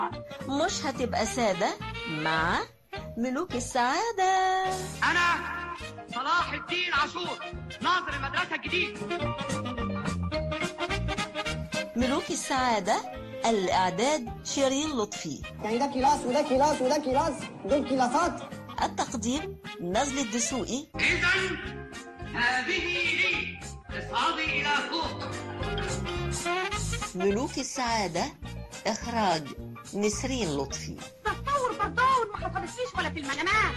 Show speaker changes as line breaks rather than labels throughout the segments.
مش هتبقى سادة مع ملوك السعادة
أنا صلاح الدين عاشور ناظر المدرسة الجديد
ملوك السعادة الإعداد شيرين لطفي
يعني ده كلاس وده كلاس وده كلاس دول كلاسات
التقديم نزل الدسوقي
إذا هذه لي اصعدي إلى فوق
ملوك السعادة إخراج نسرين لطفي
تطور بردون ما حصلتليش ولا في المنامات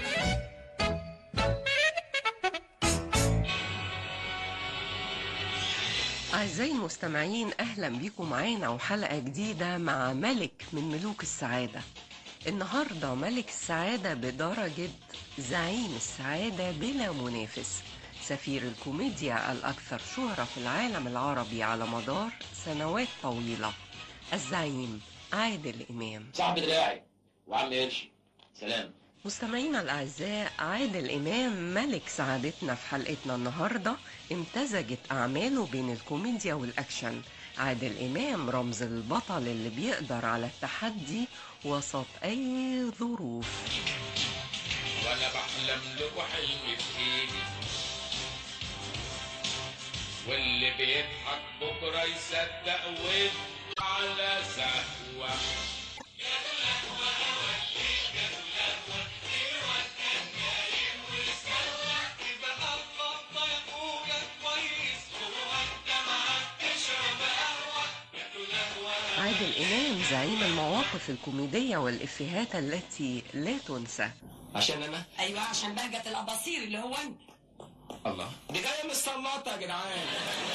أعزائي المستمعين أهلا بيكم معانا وحلقة جديدة مع ملك من ملوك السعادة النهاردة ملك السعادة بدرجة زعيم السعادة بلا منافس سفير الكوميديا الأكثر شهرة في العالم العربي على مدار سنوات طويلة الزعيم عادل إمام
صاحب دراعي وعم قرشي سلام
مستمعينا الأعزاء عادل إمام ملك سعادتنا في حلقتنا النهاردة امتزجت أعماله بين الكوميديا والأكشن عادل إمام رمز البطل اللي بيقدر على التحدي وسط أي ظروف
وانا بحلم له حلم في ايدي واللي بيضحك بكره يصدق ويبقى على سهوه
عادل إمام زعيم المواقف الكوميدية والإفيهات التي لا تنسى
عشان انا
ايوه عشان بهجة الاباصير اللي هو انت
الله دي جايه من السلاطه يا جدعان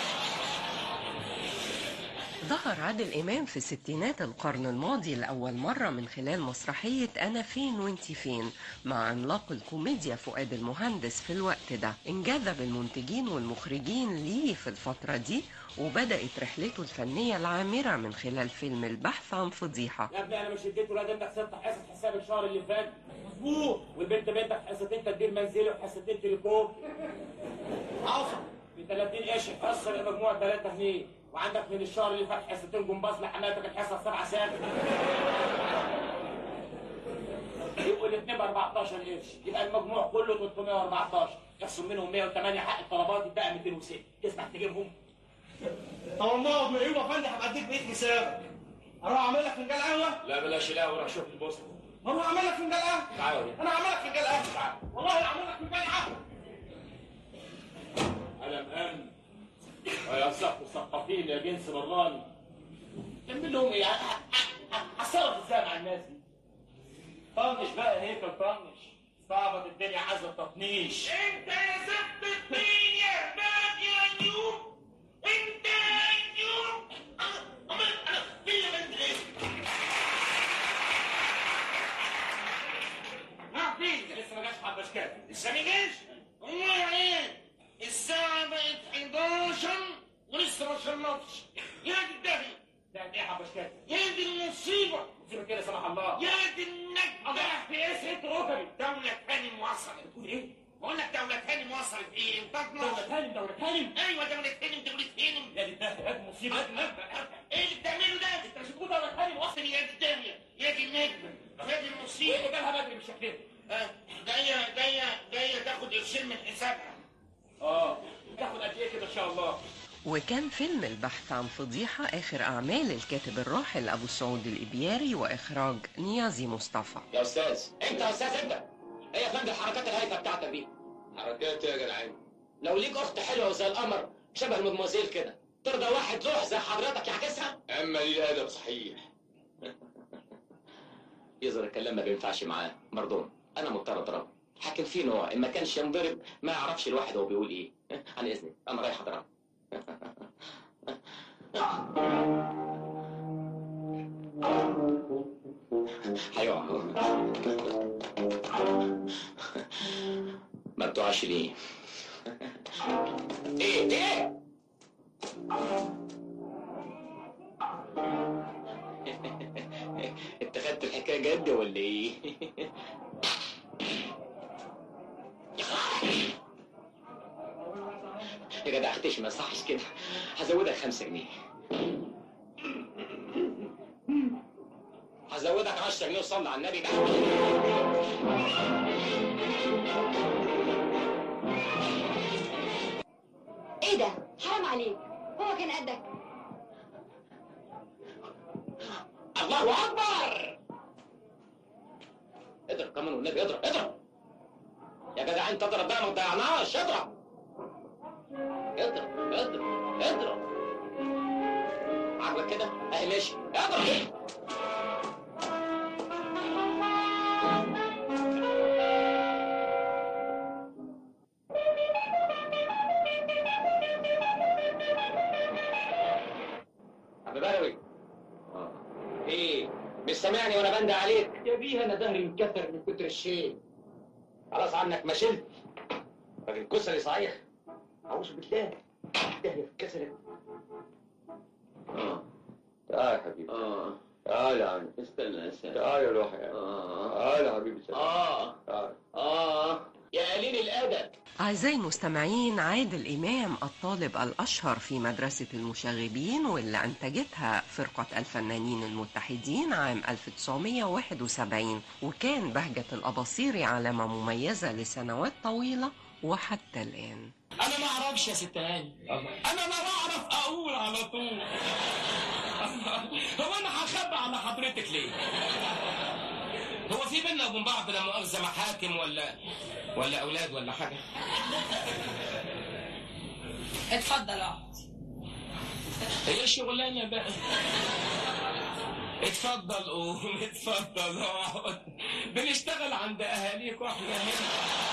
ظهر عادل إمام في ستينات القرن الماضي لأول مرة من خلال مسرحية أنا فين وانتي فين مع عملاق الكوميديا فؤاد المهندس في الوقت ده انجذب المنتجين والمخرجين ليه في الفترة دي وبدأت رحلته الفنية العامرة من خلال فيلم البحث عن فضيحة
يا ابني انا مش اديت ولاد ابنك ست حصص حساب الشهر اللي فات مظبوط والبنت بنتك حصتين تدبير منزلي وحصتين تليفون عوصة ب 30 قرش حصه يبقى مجموع 3 جنيه وعندك من الشهر اللي فات حصتين جمباز لحماتك الحصه 7 ساعات يبقوا الاثنين ب 14 قرش يبقى المجموع كله 314 اخصم منهم 108 حق الطلبات يبقى 206 تسمح تجيبهم
طب والله ابن ايوب يا فندم هبقى اديك بقيت حساب اروح اعمل لك فنجان قهوه
لا بلاش لا وروح شوف البوسطه
اروح اعمل لك فنجان قهوه
تعالوا هنا.
انا هعمل لك فنجان قهوه والله هعمل لك فنجان قهوه
ألم أمن ويا سقف الثقافين يا جنس براني تعمل لهم ايه؟ هتصرف ازاي مع الناس دي؟ طنش بقى هيك طنش صعبت الدنيا عايزه تطنيش انت يا زبط الدين يا باب يا نيوم انت يا نيوم امال انا فين بنت ايه؟ راح فين؟ لسه ما جاش حد اشكال لسه ما جاش؟ امال ايه؟ الساعة بقت 11 ولسه ما شربتش يا دي الدهي ده ايه يا حبشكات؟ يا دي المصيبة مصيبة كده سمح الله يا دي النجدة الله في ايه ست ركبي دولة هانم وصلت بتقول ايه؟ بقول لك دولة هانم وصلت ايه؟ انت دولة هانم دولة هانم ايوه دولة هانم دولة هانم يا دي الدهي هات مصيبة ايه اللي بتعمله ده؟ انت مش بتقول دولة هانم وصل يا دي الدنيا يا دي النجمة يا دي المصيبة ايه جالها بدري بالشكل ده؟ جاية جاية جاية تاخد قرشين من حسابها اه تاخد قد ايه كده ان شاء الله
وكان فيلم البحث عن فضيحة آخر أعمال الكاتب الراحل أبو سعود الإبياري وإخراج نيازي مصطفى
يا استاذ انت يا استاذ انت ايه يا فندم الحركات الهايفه بتاعتك دي حركات يا جدعان لو ليك اخت حلوه زي القمر شبه المدموزيل كده ترضى واحد لوح زي حضرتك يعكسها اما لي الادب صحيح يظهر الكلام ما بينفعش معاه مردون انا مضطر اضربه حاكم فيه نوع ان ما كانش ينضرب ما يعرفش الواحد هو بيقول ايه عن اذنك انا رايح اضربه هيقع ما بتقعش ليه ايه ايه انت خدت الحكايه جد ولا ايه يا جدع اختشي ما يصحش كده هزودك خمسة جنيه هزود ازودك 10 جنيه وصلي على النبي بقى
ايه ده حرام عليك هو كان قدك
الله اكبر اضرب كمان والنبي اضرب اضرب يا جدع انت اضرب بقى ما تضيعناش اضرب اضرب اضرب اضرب عاجبك كده اهي ماشي اضرب ابو بدوي ايه مش سامعني وانا بندى عليك يا بيه انا ظهري متكسر من كتر الشيء خلاص عنك ما شلت راجل كسري صحيح اعوذ بالله ظهري اتكسرت
اه تعال يا حبيبي
اه
تعال يا عم
استنى استنى
تعال يا روحي
اه
تعال يا حبيبي تعال
اه
تعال
اه يا قليل الادب
أعزائي المستمعين عادل إمام الطالب الأشهر في مدرسة المشاغبين واللي أنتجتها فرقة الفنانين المتحدين عام 1971 وكان بهجة الأباصيري علامة مميزة لسنوات طويلة وحتى الآن
انا ما اعرفش يا ست هاني انا ما بعرف اقول على طول هو انا هخبي على حضرتك ليه هو في بينا وبين بعض لا مؤاخذه محاكم ولا ولا اولاد ولا حاجه
اتفضل اقعد
هي شغلانه بقى اتفضل قوم اتفضل اقعد بنشتغل عند اهاليك واحنا هنا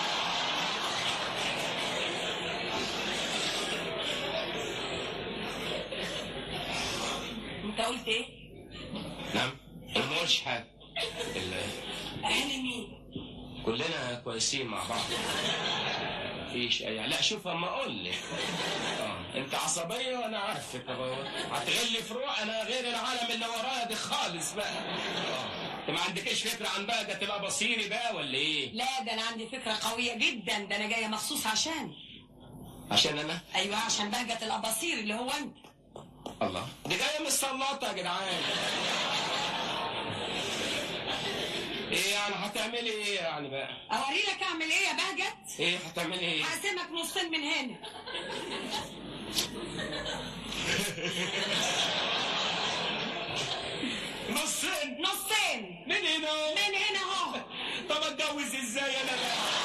انت قلت ايه
نعم انا ما قلتش حاجه ال-
اهل مين
كلنا كويسين مع بعض مفيش اي لا شوف اما اقول لك اه انت عصبيه وانا عارفك أهو. هتغلي فروع انا غير العالم اللي ورايا دي خالص بقى اه انت ما عندكش فكره عن بهجه الاباصيري بقى ولا ايه
لا ده انا عندي فكره قويه جدا ده انا جايه مخصوص عشان
عشان انا
ايوه عشان بهجه الاباصير اللي هو انت
الله دي جايه من السلاطه يا جدعان ايه يعني هتعملي ايه يعني بقى
اوري لك اعمل ايه يا بهجت
ايه هتعملي ايه
هقسمك نصين من هنا
نصين
نصين
من هنا
من هنا اهو
طب اتجوز ازاي انا بقى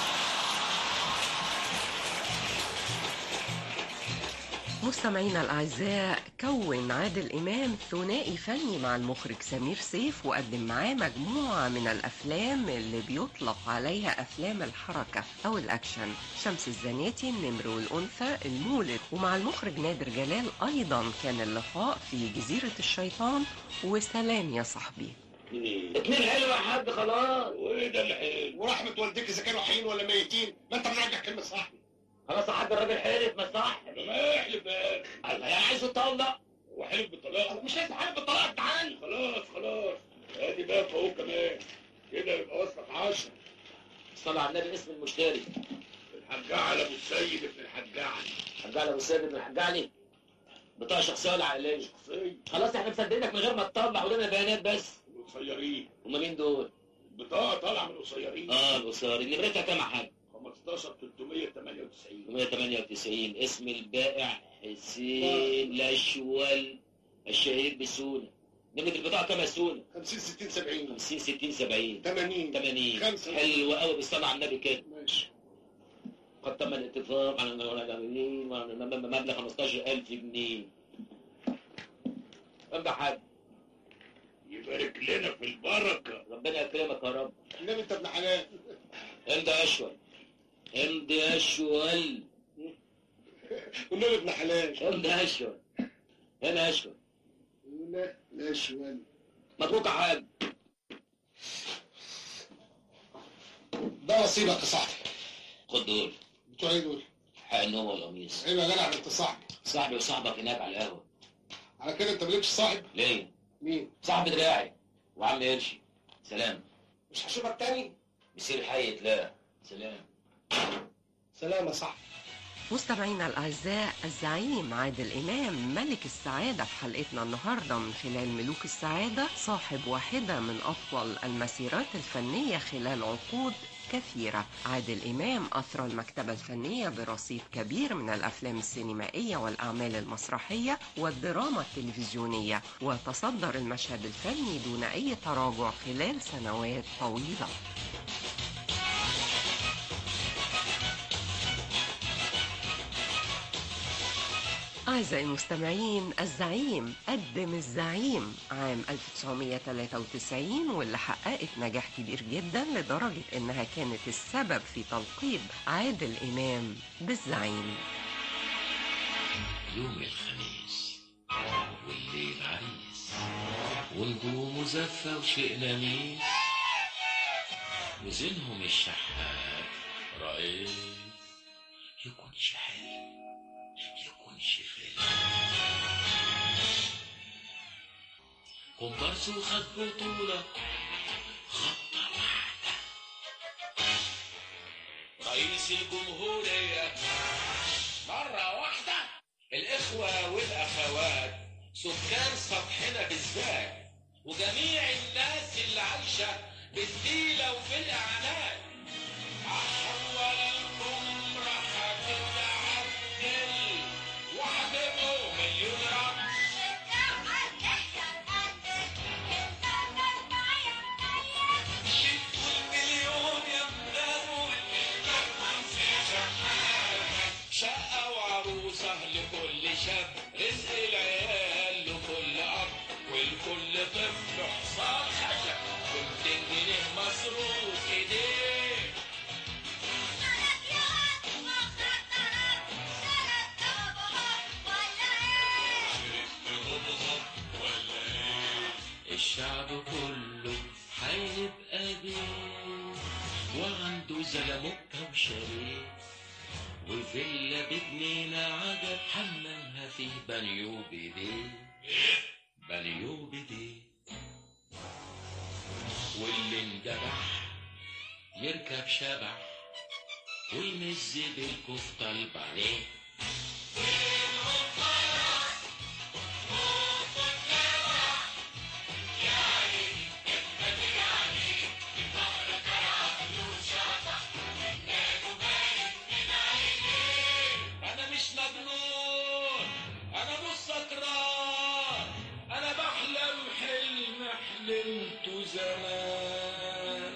مستمعينا الأعزاء كون عادل إمام ثنائي فني مع المخرج سمير سيف وقدم معاه مجموعة من الأفلام اللي بيطلق عليها أفلام الحركة أو الأكشن شمس الزناتي النمر والأنثى المولد ومع المخرج نادر جلال أيضا كان اللقاء في جزيرة الشيطان وسلام يا صاحبي
اتنين حلو يا حاج خلاص
وايه ده اللي حلو
ورحمة والديك إذا كانوا حيين ولا ميتين ما أنت مرجع كلمة صاحبي
خلاص يا حاج الراجل حلف ما صح
ما يحلف بقى
الله يعني عايزه يطلق
وحلف بالطلاق
مش لازم حالة بالطلاق تعال
خلاص خلاص ادي بقى فوق كمان كده يبقى وصلك 10
صلى على النبي اسم المشتري
الحاج علي ابو السيد ابن الحاج علي
حاج علي ابو سيد بن الحاج علي بطاقه شخصيه ولا عائليه
شخصية
خلاص احنا مصدقينك من غير ما تطلع ولنا بيانات بس
القصيرين
هما مين دول؟
البطاقة طالعة من القصيرين
اه القصيرين نمرتها كام يا حاج؟
15 398
198 اسم البائع حسين الاشول الشهير بسونا نمرة البطاقة كام يا سونا؟
50 60 70
50 60 70
80
80
خمسة.
حلو قوي بالصلاة على النبي كده
ماشي
قد تم الاتفاق على مبلغ 15000 جنيه كم ده حاج؟
يبارك لنا في البركة
ربنا يكرمك يا رب
النبي أنت ابن حلال
امضي يا اشول امضي يا اشول
والنبي ابن حلال
امضي يا اشول هنا يا اشول
لا لا شوال
مبروك يا حاج
ده نصيبك يا صاحبي
خد دول
بتوع ايه دول؟
حق النوم والقميص
ايوه يا جدع انت صاحبي
صاحبي وصاحبك هناك على القهوة
على كده انت مالكش صاحب؟
ليه؟
مين؟
صاحب دراعي وعم قرشي سلام
مش هشوفك تاني؟
مسير حي لا سلام
سلام يا صاحبي
مستمعينا الأعزاء الزعيم عادل إمام ملك السعادة في حلقتنا النهاردة من خلال ملوك السعادة صاحب واحدة من أطول المسيرات الفنية خلال عقود كثيرة عادل إمام أثرى المكتبة الفنية برصيد كبير من الأفلام السينمائية والأعمال المسرحية والدراما التلفزيونية وتصدر المشهد الفني دون أي تراجع خلال سنوات طويلة أعزائي المستمعين الزعيم قدم الزعيم عام 1993 واللي حققت نجاح كبير جدا لدرجة إنها كانت السبب في تلقيب عادل إمام بالزعيم
يوم الخميس والليل عريس ونجوم زفة وشيء نميس وزينهم الشحات رئيس يكون شحات يكون شفاف كومبارس وخد بطولة خطة واحدة رئيس الجمهورية مرة واحدة الإخوة والأخوات سكان سطحنا بالذات وجميع الناس اللي عايشة بالديلة وبالإعلان أحولكم راح تتعدل وهتبقوا مليون رب شدوا المليون يبدأوا شقة وعروسة لكل شاب رزق العيال لكل أب ولكل طفل حصان خشب ومتين جنيه مصروف ايديه الشعب كله هيبقى بيه وعنده زلموكة وشريك وفيلا بجنينة عجب حمامها فيه بانيو بيديه بانيو بيديه واللي انجرح يركب شبح ويمز بالكفتة البانيه انا مش مجنون انا مش سكران انا بحلم حلم حلمته زمان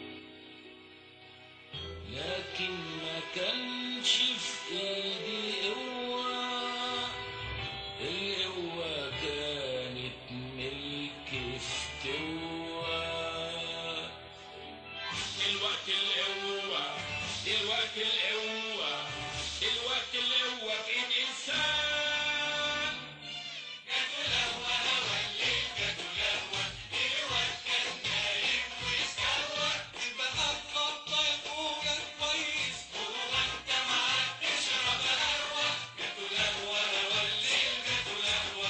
لكن ما كانش في ايدي قوة القوة كانت ملك استوى الوقت القوة الوقت القوة الوقت القوة في ايد انسان جات القهوة هوا الليل جات القهوة الوقت كان نايم واستوى بقى الخطة الأولى كويس هو انت معاك تشرب قهوة جات القهوة هوا الليل جات القهوة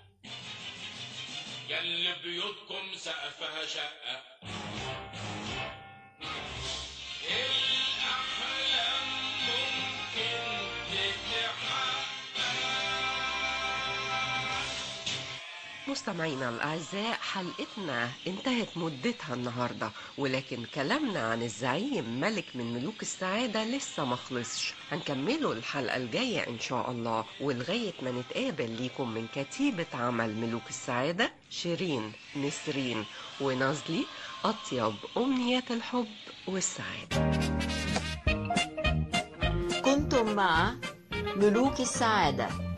ياللي بيوتكم سقفها شقة الأحلام ممكن تتحقق
مستمعينا الأعزاء حلقتنا انتهت مدتها النهاردة ولكن كلامنا عن الزعيم ملك من ملوك السعادة لسه مخلصش هنكمله الحلقة الجاية إن شاء الله ولغاية ما نتقابل ليكم من كتيبة عمل ملوك السعادة شيرين نسرين ونازلي أطيب أمنيات الحب والسعادة
كنتم مع ملوك السعادة